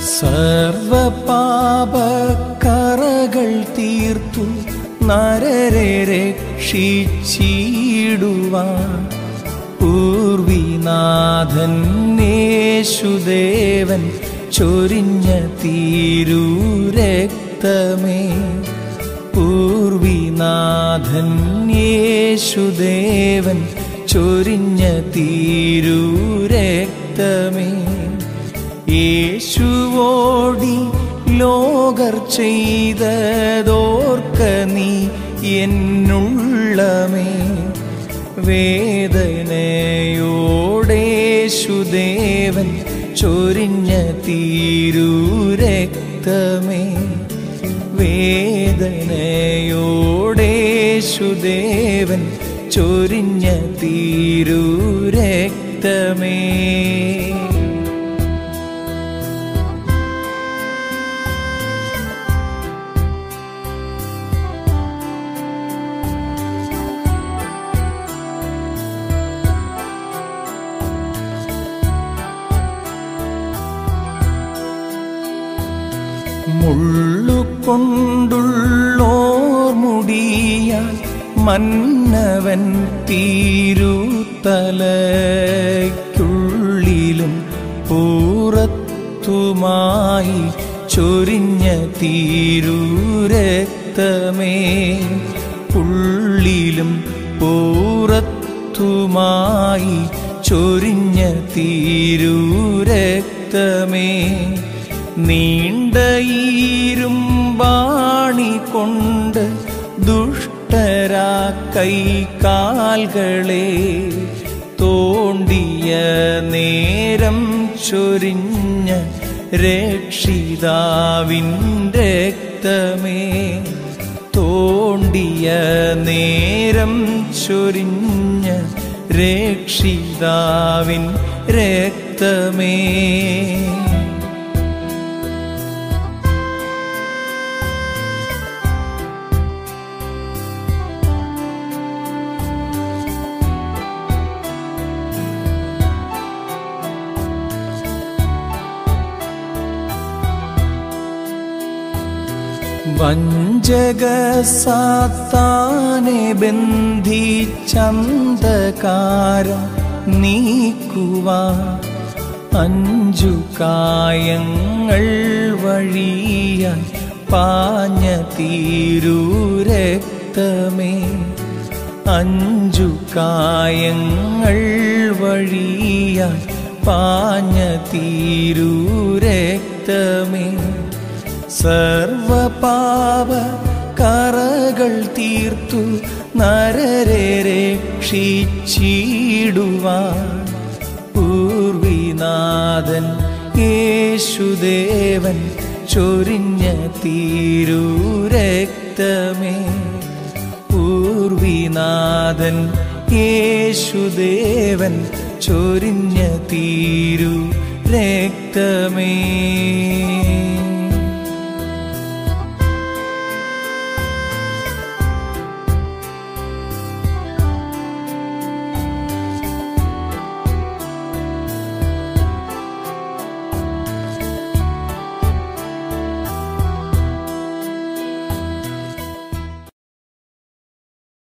സർവപാപക്കറകൾ തീർത്തു നരരെ രക്ഷിച്ചിടുവാൻ പൂർവിനാഥൻ യേശുദേവൻ ചൊരിഞ്ഞ തീരൂരക്തമേ പൂർവിനാഥൻ യേശുദേവൻ ചൊരിഞ്ഞ തീരൂരക്തമേ യേശുവോടി ലോകർ ചെയ്തതോർക്ക നീ എന്നുള്ളമേ വേദനയോടേശുദേവൻ ചൊരിഞ്ഞ തീരൂരക്തമേ വേദനയോടേശുദേവൻ ചൊരിഞ്ഞ തീരൂരക്തമേ മുള്ളുകൊണ്ടുള്ളോർ മുടിയാൽ മന്നവൻ തീരുത്തലയ്ക്കുള്ളിലും പൂറത്തുമായി ചൊരിഞ്ഞ തീരൂരക്തമേ ഉള്ളിലും പൂറത്തുമായി ചൊരിഞ്ഞ തീരൂരക്തമേ നീണ്ടയിരുമ്പാണി കൊണ്ട് ദുഷ്ടരാ കൈകാൽകളെ തോണ്ടിയ നേരം ചൊരിഞ്ഞ രക്ഷിതാവിൻ്റെ രക്തമേ തോണ്ടിയ നേരം ചൊരിഞ്ഞ രക്ഷിതാവിൻ രക്തമേ വഞ്ചക സാത്താനെ ബന്ധിച്ചന്തകാരം നീക്കുവാ അഞ്ചു കായങ്ങൾ വഴിയാൻ പാഞ്ഞ തീരൂരക്തമേ അഞ്ചു കായങ്ങൾ വഴിയാൻ പാഞ്ഞ തീരൂരക്തമേ സർവപാപ കറകൾ തീർത്തു നരരെ രക്ഷിച്ചിടുവാൻ പൂർവിനാഥൻ യേശുദേവൻ ചൊരിഞ്ഞ തീരൂരക്തമേ പൂർവിനാഥൻ യേശുദേവൻ ചൊരിഞ്ഞ തീരു രക്തമേ